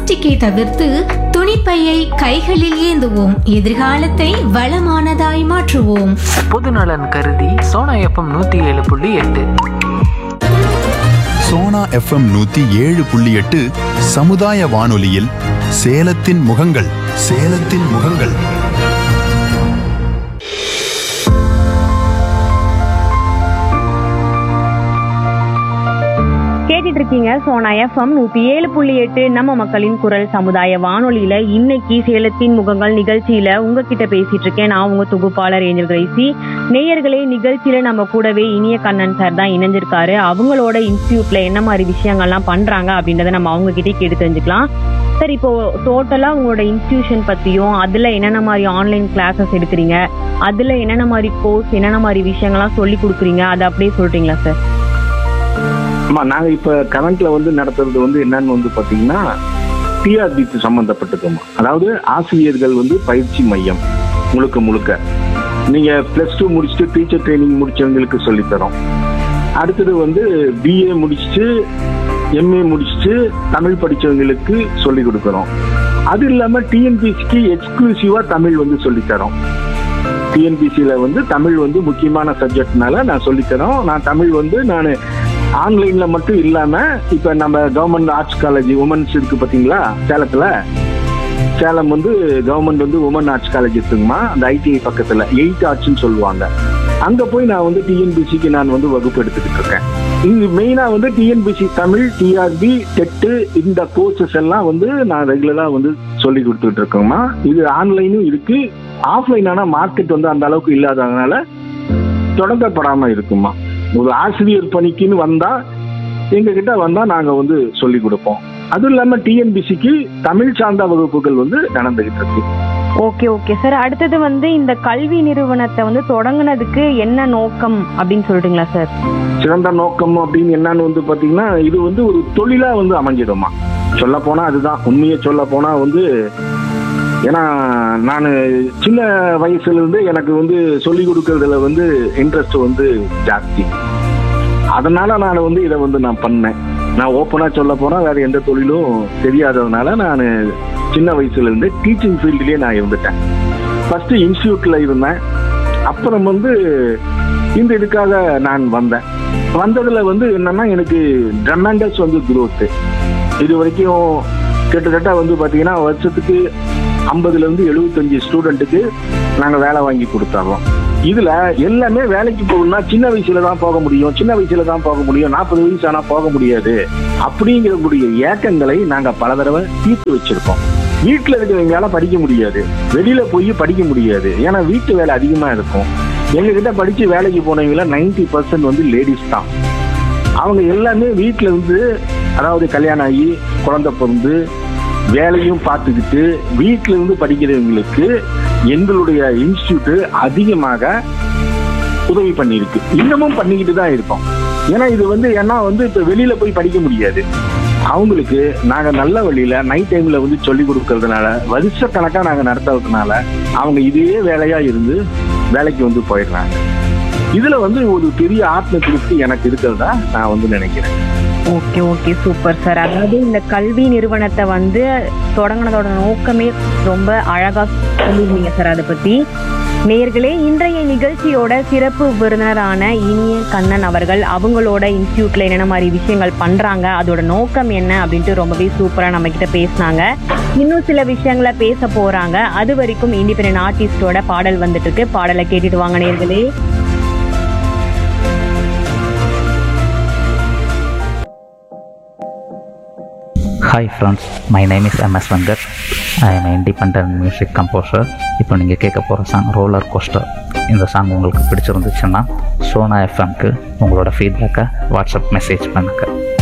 பிளாஸ்டிக்கை தவிர்த்து துணிப்பையை கைகளில் ஏந்துவோம் எதிர்காலத்தை வளமானதாய் மாற்றுவோம் பொதுநலன் கருதி சோனா எஃப்எம் நூற்றி ஏழு புள்ளி எட்டு சோனா எஃப்எம் நூத்தி ஏழு புள்ளி எட்டு சமுதாய வானொலியில் சேலத்தின் முகங்கள் சேலத்தின் முகங்கள் கேட்டுட்டு இருக்கீங்க சோனா எஃப்எம் நூத்தி ஏழு புள்ளி எட்டு நம்ம மக்களின் குரல் சமுதாய வானொலியில இன்னைக்கு சேலத்தின் முகங்கள் நிகழ்ச்சியில உங்ககிட்ட பேசிட்டு இருக்கேன் நான் உங்க தொகுப்பாளர் ஏஞ்சல் கிரைசி நேயர்களே நிகழ்ச்சியில நம்ம கூடவே இனிய கண்ணன் சார் தான் இணைஞ்சிருக்காரு அவங்களோட இன்ஸ்டியூட்ல என்ன மாதிரி விஷயங்கள்லாம் பண்றாங்க அப்படின்றத நம்ம அவங்க கிட்டே கேட்டு தெரிஞ்சுக்கலாம் சார் இப்போ டோட்டலா உங்களோட இன்ஸ்டிடியூஷன் பத்தியும் அதுல என்னென்ன மாதிரி ஆன்லைன் கிளாஸஸ் எடுக்கிறீங்க அதுல என்னென்ன மாதிரி கோர்ஸ் என்னென்ன மாதிரி விஷயங்கள்லாம் சொல்லி கொடுக்குறீங்க அதை அப்படியே சொல்றீங்களா சார் ஆமா நாங்க இப்ப கரண்ட்ல வந்து நடத்துறது வந்து என்னன்னு வந்து பாத்தீங்கன்னா டிஆர்பிக்கு சம்பந்தப்பட்டதுமா அதாவது ஆசிரியர்கள் வந்து பயிற்சி மையம் முழுக்க முழுக்க நீங்க பிளஸ் டூ முடிச்சுட்டு டீச்சர் ட்ரைனிங் முடிச்சவங்களுக்கு சொல்லித்தரோம் அடுத்தது வந்து பிஏ முடிச்சுட்டு எம்ஏ முடிச்சுட்டு தமிழ் படிச்சவங்களுக்கு சொல்லி கொடுக்குறோம் அது இல்லாம டிஎன்பிசிக்கு எக்ஸ்க்ளூசிவா தமிழ் வந்து சொல்லித்தரோம் டிஎன்பிசியில வந்து தமிழ் வந்து முக்கியமான சப்ஜெக்ட்னால நான் சொல்லித்தரோம் நான் தமிழ் வந்து நான் ஆன்லைன்ல மட்டும் இல்லாம இப்ப நம்ம கவர்மெண்ட் ஆர்ட்ஸ் காலேஜ் உமன்ஸ் இருக்கு பாத்தீங்களா சேலத்துல சேலம் வந்து கவர்மெண்ட் வந்து உமன் ஆர்ட்ஸ் காலேஜ் இருக்குங்கம்மா அந்த ஐடிஐ பக்கத்துல எயிட் ஆர்ட்ஸ்னு சொல்லுவாங்க அங்க போய் நான் வந்து டிஎன்பிசிக்கு நான் வந்து வகுப்பு எடுத்துக்கிட்டு இருக்கேன் இங்க மெயினா வந்து டிஎன்பிசி தமிழ் டிஆர்பி டெட்டு இந்த கோர்சஸ் எல்லாம் வந்து நான் ரெகுலரா வந்து சொல்லி கொடுத்துட்டு இருக்கேங்கம்மா இது ஆன்லைனும் இருக்கு ஆஃப்லைன் ஆனா மார்க்கெட் வந்து அந்த அளவுக்கு இல்லாததுனால தொடங்கப்படாம இருக்குமா ஒரு ஆசிரியர் பணிக்குன்னு வந்தா எங்க கிட்ட வந்தா நாங்க வந்து சொல்லி கொடுப்போம் அதுவும் இல்லாம டிஎன்பிசிக்கு தமிழ் சார்ந்த வகுப்புகள் வந்து நடந்துகிட்டு இருக்கு ஓகே ஓகே சார் அடுத்தது வந்து இந்த கல்வி நிறுவனத்தை வந்து தொடங்குனதுக்கு என்ன நோக்கம் அப்படின்னு சொல்றீங்களா சார் சிறந்த நோக்கம் அப்படின்னு என்னன்னு வந்து பாத்தீங்கன்னா இது வந்து ஒரு தொழிலா வந்து அமைஞ்சிடுமா சொல்ல போனா அதுதான் உண்மையை சொல்ல போனா வந்து ஏன்னா நான் சின்ன வயசுல இருந்து எனக்கு வந்து சொல்லி கொடுக்கறதுல வந்து இன்ட்ரெஸ்ட் வந்து ஜாஸ்தி அதனால நான் வந்து இதை வந்து நான் பண்ணேன் நான் ஓப்பனா சொல்ல போனா வேற எந்த தொழிலும் தெரியாததுனால நான் சின்ன வயசுல இருந்து டீச்சிங் ஃபீல்ட்லயே நான் இருந்துட்டேன் ஃபர்ஸ்ட் இன்ஸ்டியூட்ல இருந்தேன் அப்புறம் வந்து இந்த இதுக்காக நான் வந்தேன் வந்ததுல வந்து என்னன்னா எனக்கு ட்ரமெண்டஸ் வந்து growth இது வரைக்கும் கிட்டத்தட்ட வந்து பாத்தீங்கன்னா வருஷத்துக்கு ஐம்பதுல இருந்து எழுபத்தஞ்சு ஸ்டூடெண்ட்டுக்கு நாங்க வேலை வாங்கி கொடுத்துறோம் இதுல எல்லாமே வேலைக்கு போகணும்னா சின்ன வயசுல தான் போக முடியும் சின்ன வயசுல தான் போக முடியும் நாற்பது வயசு ஆனா போக முடியாது அப்படிங்கிறக்கூடிய ஏக்கங்களை நாங்க பல தடவை தீர்த்து வச்சிருக்கோம் வீட்டுல இருக்கிறவங்களால படிக்க முடியாது வெளியில போய் படிக்க முடியாது ஏன்னா வீட்டு வேலை அதிகமா இருக்கும் எங்க கிட்ட படிச்சு வேலைக்கு போனவங்கள நைன்டி பர்சன்ட் வந்து லேடிஸ் தான் அவங்க எல்லாமே வீட்டுல இருந்து அதாவது கல்யாணம் ஆகி குழந்தை பிறந்து வேலையும் பார்த்துக்கிட்டு வீட்டுல இருந்து படிக்கிறவங்களுக்கு எங்களுடைய இன்ஸ்டியூட் அதிகமாக உதவி பண்ணியிருக்கு இன்னமும் பண்ணிக்கிட்டு தான் இருக்கோம் ஏன்னா இது வந்து ஏன்னா வந்து இப்ப வெளியில போய் படிக்க முடியாது அவங்களுக்கு நாங்க நல்ல வழியில நைட் டைம்ல வந்து சொல்லி கொடுக்கறதுனால வருஷ கணக்கா நாங்க நடத்துறதுனால அவங்க இதே வேலையா இருந்து வேலைக்கு வந்து போயிடுறாங்க இதுல வந்து ஒரு பெரிய ஆத்ம திருப்தி எனக்கு இருக்கிறதா நான் வந்து நினைக்கிறேன் ஓகே ஓகே சூப்பர் சார் அதாவது இந்த கல்வி நிறுவனத்தை வந்து தொடங்கினதோட நோக்கமே ரொம்ப அழகா சொல்லியிருந்தீங்க சார் அதை பத்தி நேர்களே இன்றைய நிகழ்ச்சியோட சிறப்பு விருந்தினரான இனிய கண்ணன் அவர்கள் அவங்களோட இன்ஸ்டியூட்ல என்னென்ன மாதிரி விஷயங்கள் பண்றாங்க அதோட நோக்கம் என்ன அப்படின்ட்டு ரொம்பவே சூப்பரா நம்ம கிட்ட பேசினாங்க இன்னும் சில விஷயங்களை பேச போறாங்க அது வரைக்கும் இண்டிபெண்டன்ட் ஆர்டிஸ்டோட பாடல் வந்துட்டு இருக்கு பாடலை கேட்டுட்டு வாங்க நேர்களே hi friends my name is M S Venkat I am independent music composer இப்போ நீங்கள் கேட்க போகிற சாங் ரோலர் கோஸ்டர் இந்த சாங் உங்களுக்கு பிடிச்சிருந்துச்சுன்னா சோனா எஃப்எம்க்கு உங்களோட ஃபீட்பேக்கை வாட்ஸ்அப் மெசேஜ் பண்ணுங்கள்